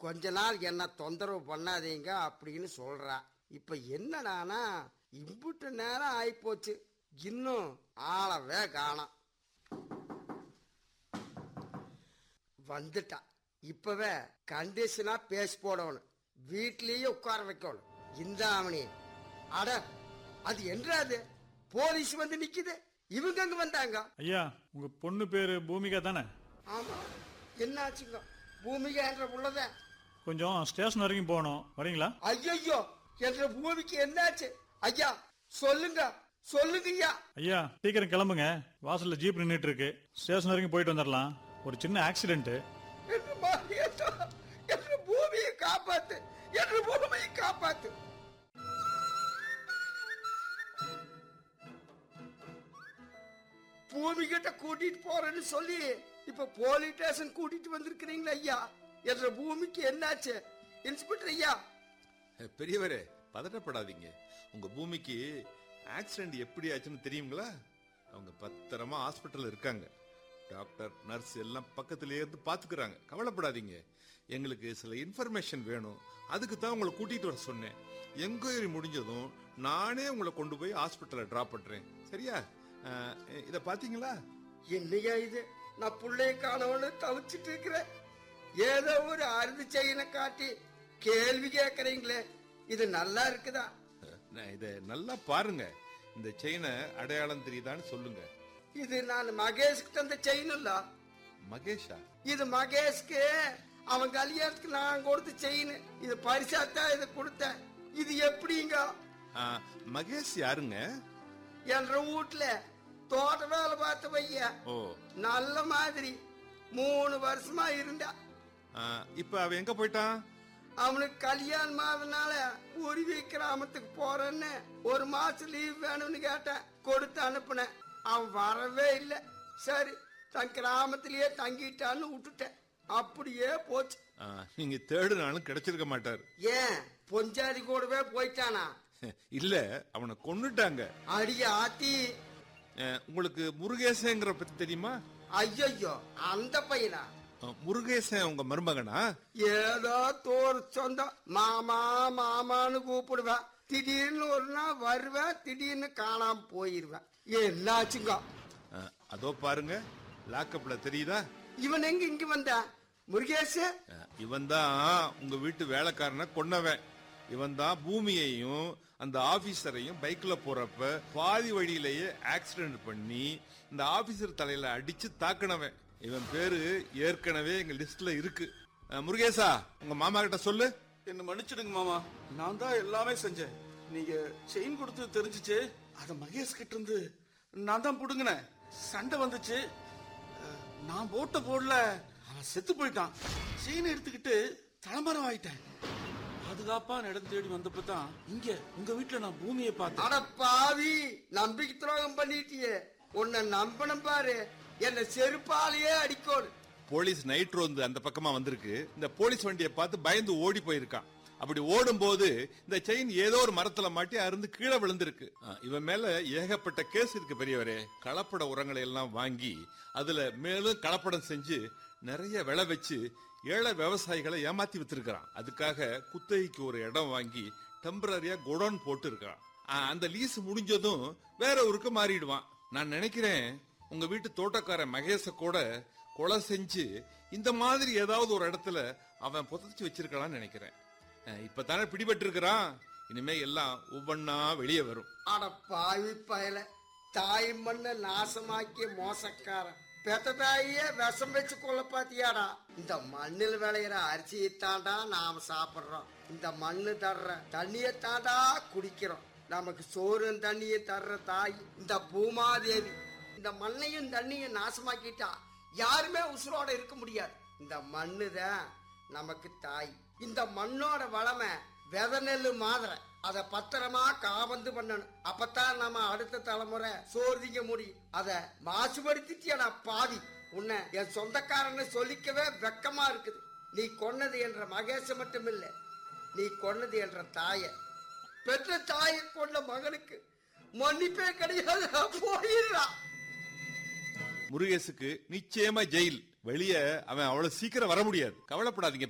கொஞ்ச நாள் என்ன தொந்தரவு பண்ணாதீங்க அப்படின்னு சொல்றா இப்ப என்னடானா இம்புட்டு நேரம் ஆயிப்போச்சு இன்னும் ஆளவே காணோம் வந்துட்டா இப்பவே கண்டிஷனா பேசி போடணும் வீட்லயே உட்கார வைக்கணும் இந்த அவனி அட அது என்னது போலீஸ் வந்து நிக்குது இவங்க அங்க வந்தாங்க ஐயா உங்க பொண்ணு பேரு பூமிகா தானே ஆமா என்னாச்சுங்க பூமிகா என்ற புள்ளத கொஞ்சம் ஸ்டேஷன் வரைக்கும் போகணும் வரீங்களா ஐயோ என்ற பூமிக்கு என்னாச்சு ஐயா சொல்லுங்க சொல்லுங்க ஐயா ஐயா சீக்கிரம் கிளம்புங்க வாசல்ல ஜீப் நின்றுட்டு இருக்கு ஸ்டேஷன் வரைக்கும் போயிட்டு வந்துடலாம் ஒரு சின்ன ஆக்சிடென்ட் என்று மாரியத்தா என்று பூமியை காப்பாத்து என்று பூமியை காப்பாத்து பூமி கிட்ட கூட்டிட்டு போறேன்னு சொல்லி இப்ப போலீஸ் ஸ்டேஷன் கூட்டிட்டு வந்திருக்கிறீங்களா ஐயா என்ற பூமிக்கு என்னாச்சு இன்ஸ்பெக்டர் ஐயா பெரியவரே பதட்டப்படாதீங்க உங்க பூமிக்கு ஆக்சிடென்ட் எப்படி ஆச்சுன்னு தெரியுங்களா அவங்க பத்திரமா ஹாஸ்பிட்டல்ல இருக்காங்க டாக்டர் நர்ஸ் எல்லாம் பக்கத்திலேயே இருந்து பாத்துக்கிறாங்க கவலைப்படாதீங்க எங்களுக்கு சில இன்ஃபர்மேஷன் வேணும் அதுக்கு தான் உங்களை கூட்டிட்டு வர சொன்னேன் என்கொயரி முடிஞ்சதும் நானே உங்களை கொண்டு போய் ஹாஸ்பிட்டல்ல டிராப் பண்றேன் சரியா அஹ், இத பாத்தீங்களா என்னையா இது நான் புள்ளைய காணவனு தவிச்சிட்டு இருக்கிறேன் ஏதோ ஒரு அறுதி செயினை காட்டி கேள்வி கேட்கறீங்களே இது நல்லா இருக்குதா நான் இத நல்லா பாருங்க இந்த செயினை அடையாளம் தெரியுதான்னு சொல்லுங்க இது நான் மகேஷ்க்கு தந்த செயின் இல்ல மகேஷா இது மகேஷ்க்கு அவன் கல்யாணத்துக்கு நான் கொடுத்த செயின் இது பரிசாத்தான் இதை கொடுத்தேன் இது எப்படிங்க ஆ, மகேஷ் யாருங்க என்ற வீட்டுல தோட்ட வேலை பார்த்த பையன் ஓ நல்ல மாதிரி மூணு வருஷமா இருந்தா ஆ, இப்ப அவன் எங்க போயிட்டான் அவனுக்கு கல்யாணம் ஆகுதுனால உருவி கிராமத்துக்கு போறேன்னு ஒரு மாசம் லீவ் வேணும்னு கேட்டேன் கொடுத்து அனுப்புனேன் அவன் வரவே இல்லை சரி தன் கிராமத்திலேயே தங்கிட்டான்னு விட்டுட்டேன் அப்படியே போச்சு ஆ, நீங்க தேடுனாலும் கிடைச்சிருக்க மாட்டார் ஏன் பொஞ்சாதி கூடவே போயிட்டானா இல்ல அவனை கொன்னுட்டாங்க அடிய ஆத்தி ஆ, உங்களுக்கு முருகேசங்கிற பத்தி தெரியுமா ஐயோ அந்த பையனா ஆ, முருகேசன் உங்க மருமகனா ஏதோ தோர் சொந்தம் மாமா மாமான்னு கூப்பிடுவேன் திடீர்னு ஒரு நாள் வருவேன் திடீர்னு காணாம போயிருவேன் என்னாச்சுங்க ஆ, அதோ பாருங்க லாக்கப்ல தெரியுதா இவன் எங்க இங்க வந்தா முருகேஷ் இவன் தான் உங்க வீட்டு வேலைக்காரனை கொன்னவன் இவன் தான் பூமியையும் அந்த ஆபீசரையும் பைக்ல போறப்ப பாதி வழியிலேயே ஆக்சிடென்ட் பண்ணி இந்த ஆபீசர் தலையில அடிச்சு தாக்குனவன் இவன் பேரு ஏற்கனவே எங்க லிஸ்ட்ல இருக்கு அஹ், முருகேசா உங்க மாமா கிட்ட சொல்லு என்ன மன்னிச்சிடுங்க மாமா நான் தான் எல்லாமே செஞ்சேன் நீங்க செயின் கொடுத்து தெரிஞ்சுச்சு அத மகேஷ் கிட்ட இருந்து நான் தான் புடுங்கினேன் சண்டை வந்துச்சு அஹ், நான் போட்ட போடல அவன் செத்து போயிட்டான் செயின் எடுத்துக்கிட்டு தலைமரம் ஆயிட்டேன் பாதுகாப்பா இடம் தேடி வந்தப்ப தான் இங்க உங்க வீட்டுல நான் பூமியை பார்த்தேன் அட பாவி நம்பிக்கை துரோகம் பண்ணிட்டியே உன்னை நம்பணும் பாரு என்ன செருப்பாலேயே அடிக்கணும் போலீஸ் நைட் ரோந்து அந்த பக்கமா வந்திருக்கு இந்த போலீஸ் வண்டியை பார்த்து பயந்து ஓடி போயிருக்கான் அப்படி ஓடும் போது இந்த செயின் ஏதோ ஒரு மரத்துல மாட்டி அருந்து கீழே விழுந்திருக்கு ஆ, இவன் மேல ஏகப்பட்ட கேஸ் இருக்கு பெரியவரே கலப்பட உரங்களை எல்லாம் வாங்கி அதுல மேலும் கலப்படம் செஞ்சு நிறைய விளை வச்சு ஏழை விவசாயிகளை ஏமாத்தி வித்திருக்கிறான் அதுக்காக குத்தகைக்கு ஒரு இடம் வாங்கி டெம்பரரியா குடோன் போட்டு இருக்கான் ஆ, அந்த லீஸ் முடிஞ்சதும் வேற ஊருக்கு மாறிடுவான் நான் நினைக்கிறேன் உங்க வீட்டு தோட்டக்காரன் மகேஷ கூட கொலை செஞ்சு இந்த மாதிரி ஏதாவது ஒரு இடத்துல அவன் புதைச்சு வச்சிருக்கலாம்னு நினைக்கிறேன் அஹ் இப்பதானே பிடிபட்டு இருக்கிறான் இனிமே எல்லாம் ஒவ்வொன்னா வெளியே வரும் அட பாவி பயல தாய் மண்ண நாசமாக்கிய மோசக்காரன் பெத்த தாயே விஷம் வச்சு கொல்ல பாத்தியாடா இந்த மண்ணில் விளையிற அரிசியை தாண்டா நாம சாப்பிடுறோம் இந்த மண்ணு தர்ற தண்ணியை தாண்டா குடிக்கிறோம் நமக்கு சோறும் தண்ணியை தர்ற தாய் இந்த பூமாதேவி இந்த மண்ணையும் தண்ணியும் நாசமாக்கிட்டா யாருமே உசுரோட இருக்க முடியாது இந்த மண்ணு தான் நமக்கு தாய் இந்த மண்ணோட வளமை வித நெல்லு மாதிரி அத பத்திரமா காபந்து பண்ணணும் அப்பதான் நம்ம அடுத்த தலைமுறை சோர்திக்க முடியும் அத மாசுபடுத்திட்டியடா பாவி உன்னை என் சொந்தக்காரன்னு சொல்லிக்கவே வெக்கமா இருக்குது நீ கொன்னது என்ற மகேஷ மட்டும் இல்ல நீ கொன்னது என்ற தாய பெற்ற தாயை கொண்ட மகனுக்கு மன்னிப்பே கிடையாது போயிடுறா முருகேசுக்கு நிச்சயமா ஜெயில் வெளியே அவன் அவ்வளவு சீக்கிரம் வர முடியாது கவலைப்படாதீங்க